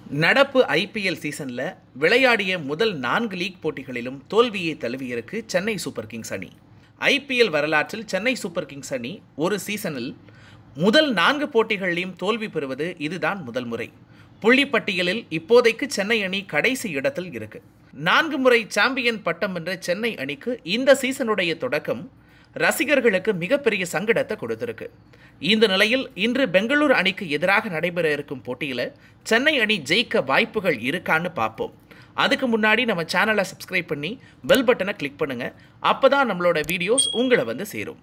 நடப்பு ஐபிஎல் சீசனில் விளையாடிய முதல் நான்கு லீக் போட்டிகளிலும் தோல்வியை தழுவியிருக்கு சென்னை சூப்பர் கிங்ஸ் அணி ஐபிஎல் வரலாற்றில் சென்னை சூப்பர் கிங்ஸ் அணி ஒரு சீசனில் முதல் நான்கு போட்டிகளிலும் தோல்வி பெறுவது இதுதான் முதல் முறை புள்ளிப்பட்டியலில் இப்போதைக்கு சென்னை அணி கடைசி இடத்தில் இருக்கு நான்கு முறை சாம்பியன் பட்டம் வென்ற சென்னை அணிக்கு இந்த சீசனுடைய தொடக்கம் ரசிகர்களுக்கு மிகப்பெரிய சங்கடத்தை கொடுத்திருக்கு இந்த நிலையில் இன்று பெங்களூரு அணிக்கு எதிராக நடைபெற இருக்கும் போட்டியில் சென்னை அணி ஜெயிக்க வாய்ப்புகள் இருக்கான்னு பார்ப்போம் அதுக்கு முன்னாடி நம்ம சேனலை சப்ஸ்கிரைப் பண்ணி பெல் பட்டனை கிளிக் பண்ணுங்க அப்பதான் நம்மளோட வீடியோஸ் உங்களை வந்து சேரும்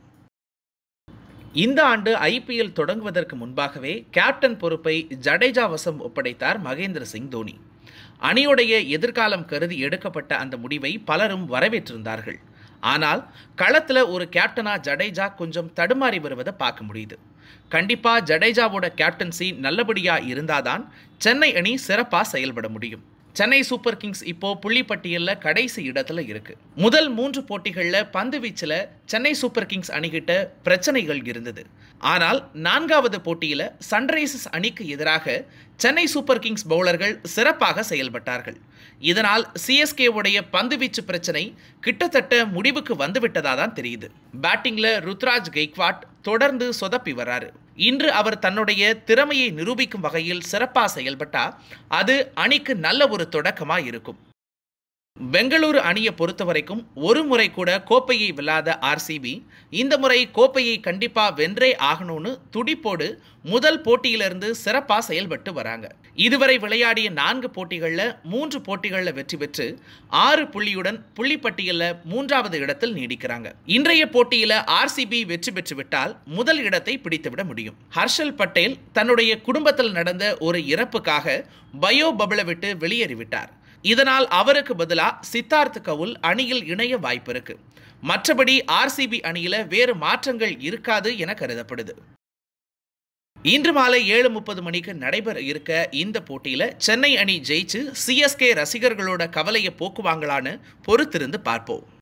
இந்த ஆண்டு ஐபிஎல் தொடங்குவதற்கு முன்பாகவே கேப்டன் பொறுப்பை ஜடேஜா வசம் ஒப்படைத்தார் மகேந்திர சிங் தோனி அணியுடைய எதிர்காலம் கருதி எடுக்கப்பட்ட அந்த முடிவை பலரும் வரவேற்றிருந்தார்கள் ஆனால் களத்தில் ஒரு கேப்டனா ஜடேஜா கொஞ்சம் தடுமாறி வருவதை பார்க்க முடியுது கண்டிப்பாக ஜடேஜாவோட கேப்டன்சி நல்லபடியாக இருந்தாதான் சென்னை அணி சிறப்பாக செயல்பட முடியும் சென்னை சூப்பர் கிங்ஸ் இப்போ புள்ளிப்பட்டியலில் கடைசி இடத்துல இருக்கு முதல் மூன்று போட்டிகளில் பந்து வீச்சில் சென்னை சூப்பர் கிங்ஸ் அணிகிட்ட பிரச்சனைகள் இருந்தது ஆனால் நான்காவது போட்டியில் சன்ரைசர்ஸ் அணிக்கு எதிராக சென்னை சூப்பர் கிங்ஸ் பவுலர்கள் சிறப்பாக செயல்பட்டார்கள் இதனால் சிஎஸ்கே உடைய பந்துவீச்சு பிரச்சனை கிட்டத்தட்ட முடிவுக்கு வந்துவிட்டதா தான் தெரியுது பேட்டிங்ல ருத்ராஜ் கெய்க்வாட் தொடர்ந்து சொதப்பி வராரு இன்று அவர் தன்னுடைய திறமையை நிரூபிக்கும் வகையில் சிறப்பாக செயல்பட்டா அது அணிக்கு நல்ல ஒரு தொடக்கமா இருக்கும் பெங்களூரு அணியை பொறுத்த வரைக்கும் ஒரு முறை கூட கோப்பையை வெல்லாத ஆர்சிபி இந்த முறை கோப்பையை கண்டிப்பா வென்றே ஆகணும்னு துடிப்போடு முதல் போட்டியிலிருந்து சிறப்பாக செயல்பட்டு வராங்க இதுவரை விளையாடிய நான்கு போட்டிகளில் மூன்று போட்டிகளில் வெற்றி பெற்று ஆறு புள்ளியுடன் புள்ளிப்பட்டியலில் மூன்றாவது இடத்தில் நீடிக்கிறாங்க இன்றைய போட்டியில் ஆர்சிபி வெற்றி பெற்று விட்டால் முதல் இடத்தை பிடித்துவிட முடியும் ஹர்ஷல் பட்டேல் தன்னுடைய குடும்பத்தில் நடந்த ஒரு இறப்புக்காக பயோ பபுளை விட்டு வெளியேறிவிட்டார் இதனால் அவருக்கு பதிலாக சித்தார்த் கவுல் அணியில் இணைய வாய்ப்பு இருக்கு மற்றபடி ஆர்சிபி அணியில வேறு மாற்றங்கள் இருக்காது என கருதப்படுது இன்று மாலை ஏழு முப்பது மணிக்கு நடைபெற இருக்க இந்த போட்டியில சென்னை அணி ஜெயிச்சு சிஎஸ்கே ரசிகர்களோட கவலையை போக்குவாங்களான்னு பொறுத்திருந்து பார்ப்போம்